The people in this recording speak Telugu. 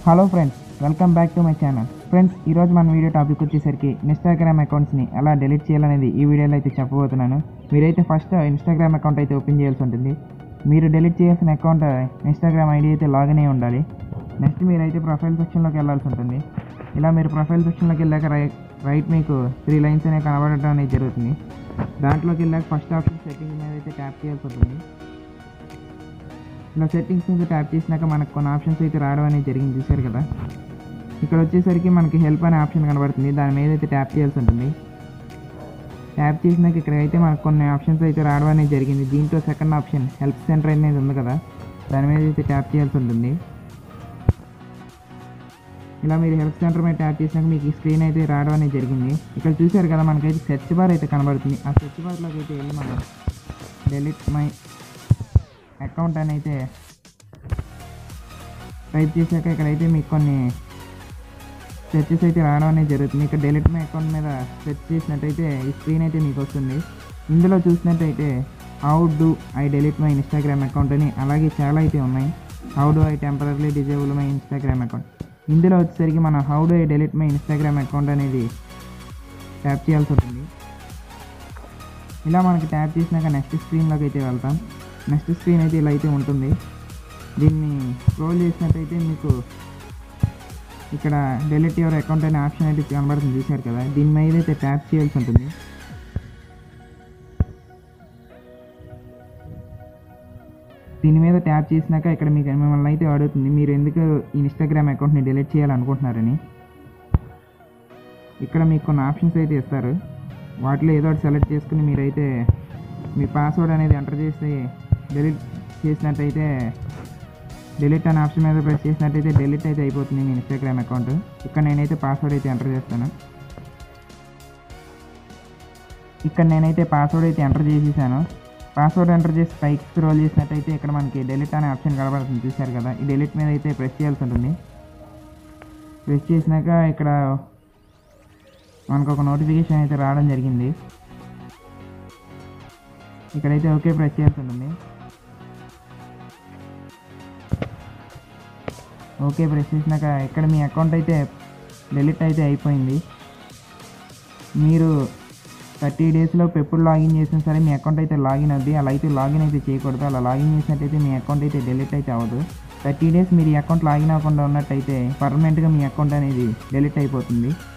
hello friends welcome back to my channel friends ఈరోజు మన వీడియో టాపిక్ వచ్చేసరికి ఇన్స్టాగ్రామ్ అకౌంట్స్ని ఎలా డెలీట్ చేయాలనేది ఈ వీడియోలో అయితే చెప్పబోతున్నాను మీరైతే ఫస్ట్ ఇన్స్టాగ్రామ్ అకౌంట్ అయితే ఓపెన్ చేయాల్సి ఉంటుంది మీరు డెలీట్ చేయాల్సిన అకౌంట్ ఇన్స్టాగ్రామ్ ఐడి అయితే లాగిన్ అయి ఉండాలి నెక్స్ట్ మీరైతే ప్రొఫైల్ సెక్షన్లోకి వెళ్ళాల్సి ఉంటుంది ఇలా మీరు ప్రొఫైల్ సెక్షన్లోకి వెళ్ళాక రైట్ రైట్ మీకు త్రీ లైన్స్ అనేవి కనబడటం అనేది జరుగుతుంది దాంట్లోకి వెళ్ళాక ఫస్ట్ ఆప్షన్ సెట్టింగ్ మీద అయితే ట్యాప్ చేయాల్సి ఉంటుంది ఇలా సెట్టింగ్స్ మీద ట్యాప్ చేసినాక మనకు కొన్ని ఆప్షన్స్ అయితే రావడం అనేది జరిగింది చూసారు కదా ఇక్కడ వచ్చేసరికి మనకి హెల్ప్ అనే ఆప్షన్ కనబడుతుంది దాని మీద అయితే ట్యాప్ చేయాల్సి ఉంటుంది ట్యాప్ చేసినాక ఇక్కడ అయితే మనకు కొన్ని ఆప్షన్స్ అయితే రావడం అనేది జరిగింది దీంట్లో సెకండ్ ఆప్షన్ హెల్ప్ సెంటర్ అనేది ఉంది కదా దాని మీద అయితే ట్యాప్ చేయాల్సి ఉంటుంది ఇలా మీరు హెల్ప్ సెంటర్ మీద ట్యాప్ చేసినాక మీకు ఈ స్క్రీన్ అయితే రావడం అనేది జరిగింది ఇక్కడ చూసారు కదా మనకైతే సెర్చ్ బార్ అయితే కనబడుతుంది ఆ సెర్చ్ బార్లోకి అయితే వెళ్ళి మనం డెలిట్ మై అకౌంట్ అని అయితే టైప్ చేశాక ఇక్కడైతే మీకు కొన్ని సెర్చెస్ అయితే రావడం అనేది జరుగుతుంది ఇక్కడ డెలిట్ మై అకౌంట్ మీద సెర్చ్ చేసినట్టయితే ఈ స్క్రీన్ అయితే మీకు వస్తుంది ఇందులో చూసినట్టయితే how do I delete my Instagram account అని అలాగే చాలా అయితే ఉన్నాయి how do I temporary disable my Instagram account ఇందులో వచ్చేసరికి మనం how do I delete my Instagram account అనేది ట్యాప్ చేయాల్సి ఉంటుంది ఇలా మనకి ట్యాప్ చేసినాక నెక్స్ట్ స్క్రీన్లోకి అయితే వెళ్తాం నెక్స్ట్ స్క్రీన్ అయితే ఇలా అయితే ఉంటుంది దీన్ని స్క్రోల్ చేసినట్టయితే మీకు ఇక్కడ డెలిట్ యువర్ అకౌంట్ అనే ఆప్షన్ అయితే కనబడుతుంది చూశారు కదా దీని మీద అయితే ట్యాప్ చేయాల్సి ఉంటుంది దీని మీద ట్యాప్ చేసినాక ఇక్కడ మీకు మిమ్మల్ని అయితే అడుగుతుంది మీరు ఎందుకు ఈ ఇన్స్టాగ్రామ్ అకౌంట్ని డిలీట్ చేయాలనుకుంటున్నారని ఇక్కడ మీకు కొన్ని ఆప్షన్స్ అయితే ఇస్తారు వాటిలో ఏదో ఒకటి సెలెక్ట్ చేసుకుని మీరైతే మీ పాస్వర్డ్ అనేది ఎంటర్ చేస్తే డిలీట్ చేసినట్టయితే డిలీట్ అనే ఆప్షన్ మీద ప్రెస్ చేసినట్టయితే డిలీట్ అయితే అయిపోతుంది మీ ఇన్స్టాగ్రామ్ అకౌంట్ ఇక్కడ నేనైతే పాస్వర్డ్ అయితే ఎంటర్ చేస్తాను ఇక్కడ నేనైతే పాస్వర్డ్ అయితే ఎంటర్ చేసేసాను పాస్వర్డ్ ఎంటర్ చేసి పైకి స్క్రోల్ చేసినట్టయితే ఇక్కడ మనకి డెలిట్ అనే ఆప్షన్ కనబడుతుంది చూశారు కదా ఈ డెలిట్ మీద అయితే ప్రెస్ చేయాల్సి ఉంటుంది ప్రెస్ చేసినాక ఇక్కడ మనకు ఒక నోటిఫికేషన్ అయితే రావడం జరిగింది ఇక్కడైతే ఓకే ప్రెస్ చేయాల్సి ఉంటుంది ఓకే ప్రెస్ చేసినాక ఇక్కడ మీ అకౌంట్ అయితే డెలిట్ అయితే అయిపోయింది మీరు థర్టీ డేస్లో ఎప్పుడు లాగిన్ చేసినా సరే మీ అకౌంట్ అయితే లాగిన్ అవుద్ది అలా అయితే లాగిన్ అయితే చేయకూడదు అలా లాగిన్ చేసినట్టయితే మీ అకౌంట్ అయితే డెలిట్ అయితే అవ్వదు థర్టీ డేస్ మీరు ఈ అకౌంట్ లాగిన్ అవ్వకుండా ఉన్నట్టయితే పర్మనెంట్గా మీ అకౌంట్ అనేది డెలిట్ అయిపోతుంది